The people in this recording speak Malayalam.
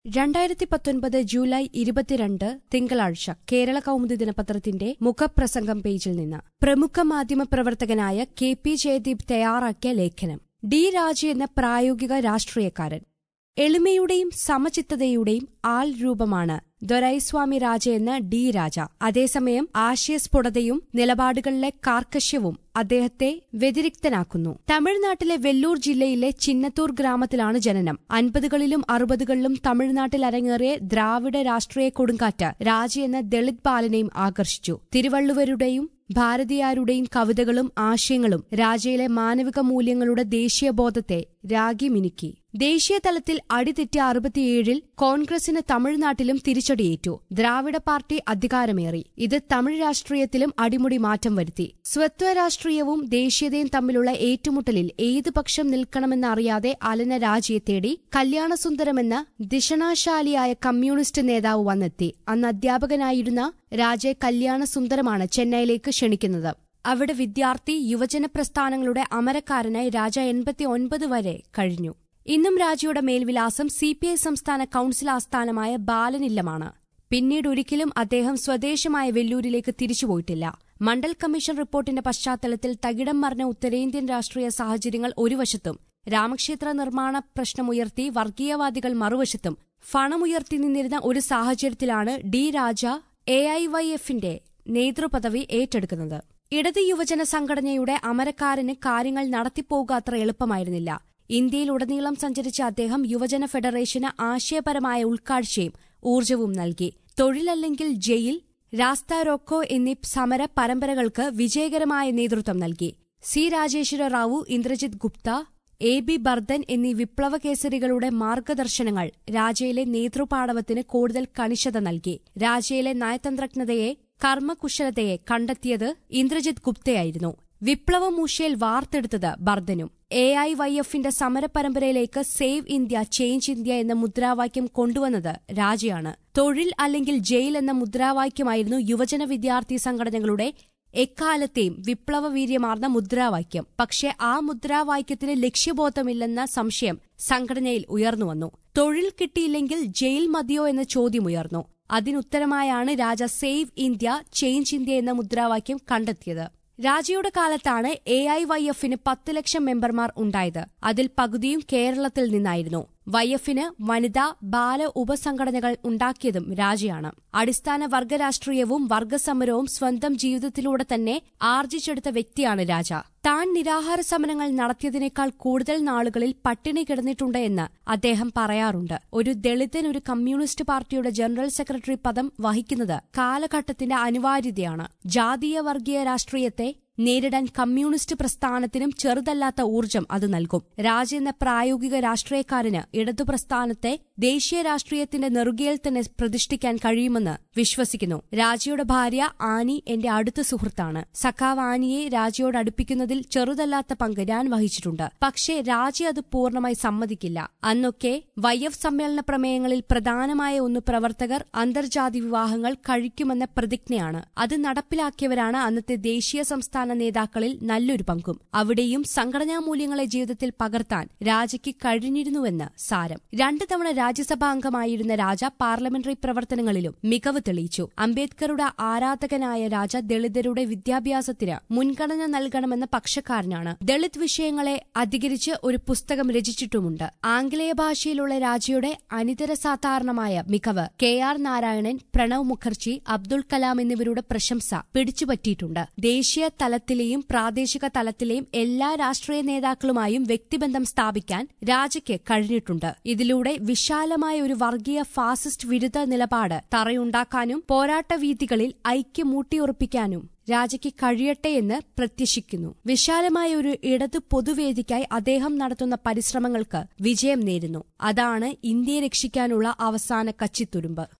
രണ്ടായിരത്തി പത്തൊൻപത് ജൂലൈ ഇരുപത്തിരണ്ട് തിങ്കളാഴ്ച കേരള കൗമുദി ദിനപത്രത്തിന്റെ മുഖപ്രസംഗം പേജിൽ നിന്ന് പ്രമുഖ മാധ്യമ പ്രവർത്തകനായ കെ പി ജയദീപ് തയ്യാറാക്കിയ ലേഖനം ഡി രാജ എന്ന പ്രായോഗിക രാഷ്ട്രീയക്കാരൻ എളിമയുടെയും സമചിത്തതയുടെയും ആൾ രൂപമാണ് ദൊരൈസ്വാമി രാജ എന്ന ഡി രാജ അതേസമയം ആശയസ്ഫുടതയും നിലപാടുകളിലെ കാർക്കശ്യവും അദ്ദേഹത്തെ വ്യതിരിക്തനാക്കുന്നു തമിഴ്നാട്ടിലെ വെല്ലൂർ ജില്ലയിലെ ചിന്നത്തൂർ ഗ്രാമത്തിലാണ് ജനനം അൻപതുകളിലും അറുപതുകളിലും തമിഴ്നാട്ടിൽ അരങ്ങേറിയ ദ്രാവിഡ രാഷ്ട്രീയ കൊടുങ്കാറ്റ് രാജ എന്ന ദളിത് ബാലനെയും ആകർഷിച്ചു തിരുവള്ളുവരുടെയും ഭാരതീയാരുടെയും കവിതകളും ആശയങ്ങളും രാജയിലെ മാനവിക മൂല്യങ്ങളുടെ ദേശീയബോധത്തെ രാഗി മിനുക്കി ദേശീയ തലത്തിൽ അടിതെറ്റിയ അറുപത്തിയേഴിൽ കോൺഗ്രസിന് തമിഴ്നാട്ടിലും തിരിച്ചടിയേറ്റു ദ്രാവിഡ പാർട്ടി അധികാരമേറി ഇത് തമിഴ് രാഷ്ട്രീയത്തിലും അടിമുടി മാറ്റം വരുത്തി സ്വത്വ രാഷ്ട്രീയവും ദേശീയതയും തമ്മിലുള്ള ഏറ്റുമുട്ടലിൽ ഏത് പക്ഷം നിൽക്കണമെന്നറിയാതെ അലന രാജിയെ തേടി കല്യാണസുന്ദരമെന്ന ദിഷണാശാലിയായ കമ്മ്യൂണിസ്റ്റ് നേതാവ് വന്നെത്തി അന്ന് അധ്യാപകനായിരുന്ന രാജയെ കല്യാണസുന്ദരമാണ് ചെന്നൈയിലേക്ക് ക്ഷണിക്കുന്നത് അവിടെ വിദ്യാർത്ഥി യുവജന പ്രസ്ഥാനങ്ങളുടെ അമരക്കാരനായി രാജ എൺപത്തി ഒൻപത് വരെ കഴിഞ്ഞു ഇന്നും രാജയുടെ മേൽവിലാസം സി പി ഐ സംസ്ഥാന കൌൺസിൽ ആസ്ഥാനമായ ബാലനില്ലമാണ് പിന്നീട് ഒരിക്കലും അദ്ദേഹം സ്വദേശമായ വെല്ലൂരിലേക്ക് തിരിച്ചുപോയിട്ടില്ല മണ്ഡൽ കമ്മീഷൻ റിപ്പോർട്ടിന്റെ പശ്ചാത്തലത്തിൽ തകിടം മറിഞ്ഞ ഉത്തരേന്ത്യൻ രാഷ്ട്രീയ സാഹചര്യങ്ങൾ ഒരു വശത്തും രാമക്ഷേത്ര നിർമ്മാണ പ്രശ്നമുയർത്തി വർഗീയവാദികൾ മറുവശത്തും ഫണമുയർത്തി നിന്നിരുന്ന ഒരു സാഹചര്യത്തിലാണ് D Raja A I Y എഫിന്റെ നേതൃപദവി ഏറ്റെടുക്കുന്നത് ഇടത് യുവജന സംഘടനയുടെ അമരക്കാരന് കാര്യങ്ങൾ നടത്തിപ്പോകുക അത്ര എളുപ്പമായിരുന്നില്ല ഇന്ത്യയിലുടനീളം സഞ്ചരിച്ച അദ്ദേഹം യുവജന ഫെഡറേഷന് ആശയപരമായ ഉൾക്കാഴ്ചയും ഊർജവും നൽകി തൊഴിലല്ലെങ്കിൽ ജയിൽ രാസ്താരോക്കോ എന്നീ സമര പരമ്പരകൾക്ക് വിജയകരമായ നേതൃത്വം നൽകി C Rajeshwara Rao Indrajit Gupta A B Bardhan എന്നീ വിപ്ലവ കേസരികളുടെ മാർഗദർശനങ്ങൾ രാജയിലെ നേതൃപാടവത്തിന് കൂടുതൽ കണിശത നൽകി രാജയിലെ നയതന്ത്രജ്ഞതയെ കർമ്മകുശലതയെ കണ്ടെത്തിയത് ഇന്ദ്രജിത് ഗുപ്തയായിരുന്നു വിപ്ലവമൂശയിൽ വാർത്തെടുത്തത് ബർദനും എ ഐ വൈ എഫിന്റെ സമരപരമ്പരയിലേക്ക് സേവ് ഇന്ത്യ ചേഞ്ച് ഇന്ത്യ എന്ന മുദ്രാവാക്യം കൊണ്ടുവന്നത് രാജയാണ് തൊഴിൽ അല്ലെങ്കിൽ ജയിൽ എന്ന മുദ്രാവാക്യമായിരുന്നു യുവജന വിദ്യാർത്ഥി സംഘടനകളുടെ എക്കാലത്തെയും വിപ്ലവവീര്യമാർന്ന മുദ്രാവാക്യം പക്ഷെ ആ മുദ്രാവാക്യത്തിന് ലക്ഷ്യബോധമില്ലെന്ന സംശയം സംഘടനയിൽ ഉയർന്നുവന്നു തൊഴിൽ കിട്ടിയില്ലെങ്കിൽ ജയിൽ മതിയോ എന്ന ചോദ്യമുയർന്നു അതിനുത്തരമായാണ് Raja save India change India എന്ന മുദ്രാവാക്യം കണ്ടെത്തിയത് രാജയുടെ കാലത്താണ് എ ഐ വൈ എഫിന് പത്ത് ലക്ഷം മെമ്പർമാർ ഉണ്ടായത് അതിൽ പകുതിയും കേരളത്തിൽ നിന്നായിരുന്നു വൈ എഫിന് വനിതാ ബാല ഉപസംഘടനകൾ ഉണ്ടാക്കിയതും രാജയാണ് അടിസ്ഥാന വർഗരാഷ്ട്രീയവും വർഗസമരവും സ്വന്തം ജീവിതത്തിലൂടെ തന്നെ ആർജിച്ചെടുത്ത വ്യക്തിയാണ് രാജ താൻ നിരാഹാര സമരങ്ങൾ നടത്തിയതിനേക്കാൾ കൂടുതൽ നാളുകളിൽ പട്ടിണി കിടന്നിട്ടുണ്ട് എന്ന് അദ്ദേഹം പറയാറുണ്ട് ഒരു ദളിതൻ ഒരു കമ്മ്യൂണിസ്റ്റ് പാർട്ടിയുടെ ജനറൽ സെക്രട്ടറി പദം വഹിക്കുന്നത് കാലഘട്ടത്തിന്റെ അനിവാര്യതയാണ് ജാതീയ വർഗീയ രാഷ്ട്രീയത്തെ നേരിടാൻ കമ്മ്യൂണിസ്റ്റ് പ്രസ്ഥാനത്തിനും ചെറുതല്ലാത്ത ഊർജം അത് നൽകും രാജ എന്ന പ്രായോഗിക രാഷ്ട്രീയക്കാരന് ഇടതു പ്രസ്ഥാനത്തെ ദേശീയ രാഷ്ട്രീയത്തിന്റെ നെറുകയിൽ തന്നെ പ്രതിഷ്ഠിക്കാൻ കഴിയുമെന്ന് വിശ്വസിക്കുന്നു രാജയുടെ ഭാര്യ ആനി എന്റെ അടുത്ത സുഹൃത്താണ് സഖാവ് ആനിയെ രാജയോട് അടുപ്പിക്കുന്നതിൽ ചെറുതല്ലാത്ത പങ്ക് ഞാൻ വഹിച്ചിട്ടുണ്ട് പക്ഷേ രാജ അത് പൂർണ്ണമായി സമ്മതിക്കില്ല അന്നൊക്കെ വൈ എഫ് സമ്മേളന പ്രമേയങ്ങളിൽ പ്രധാനമായ ഒന്ന് പ്രവർത്തകർ അന്തർജാതി വിവാഹങ്ങൾ കഴിക്കുമെന്ന പ്രതിജ്ഞയാണ് അത് നടപ്പിലാക്കിയവരാണ് അന്നത്തെ ദേശീയ സംസ്ഥാന നേതാക്കളിൽ നല്ലൊരു പങ്കും അവിടെയും സംഘടനാ മൂല്യങ്ങളെ ജീവിതത്തിൽ പകർത്താൻ രാജയ്ക്ക് കഴിഞ്ഞിരുന്നുവെന്ന് സാരം രണ്ടു തവണ രാജ്യസഭാ അംഗമായിരുന്ന രാജ പാർലമെന്ററി പ്രവർത്തനങ്ങളിലും മികവ് തെളിയിച്ചു അംബേദ്കറുടെ ആരാധകനായ രാജ ദളിതരുടെ വിദ്യാഭ്യാസത്തിന് മുൻഗണന നൽകണമെന്ന പക്ഷക്കാരനാണ് ദളിത് വിഷയങ്ങളെ അധികരിച്ച് ഒരു പുസ്തകം രചിച്ചിട്ടുമുണ്ട് ആംഗലേയ ഭാഷയിലുള്ള രാജയുടെ അനിതരസാധാരണമായ മികവ് കെ ആർ നാരായണൻ പ്രണവ് മുഖർജി അബ്ദുൾ കലാം എന്നിവരുടെ പ്രശംസ പിടിച്ചുപറ്റിയിട്ടുണ്ട് ദേശീയ തലത്തിലെയും പ്രാദേശിക തലത്തിലെയും എല്ലാ രാഷ്ട്രീയ നേതാക്കളുമായും വ്യക്തിബന്ധം സ്ഥാപിക്കാൻ രാജയ്ക്ക് കഴിഞ്ഞിട്ടുണ്ട് ഇതിലൂടെ വിശാലമായ ഒരു വർഗീയ ഫാസിസ്റ്റ് വിരുദ്ധ നിലപാട് തറയുണ്ടാക്കാനും പോരാട്ടവീതികളിൽ ഐക്യം ഊട്ടിയുറപ്പിക്കാനും രാജയ്ക്ക് കഴിയട്ടെ എന്ന് പ്രത്യശിക്കുന്നു വിശാലമായ ഒരു ഇടത് പൊതുവേദിക്കായി അദ്ദേഹം നടത്തുന്ന പരിശ്രമങ്ങൾക്ക് വിജയം നേരുന്നു അതാണ് ഇന്ത്യയെ രക്ഷിക്കാനുള്ള അവസാന കച്ചിത്തുരുമ്പ്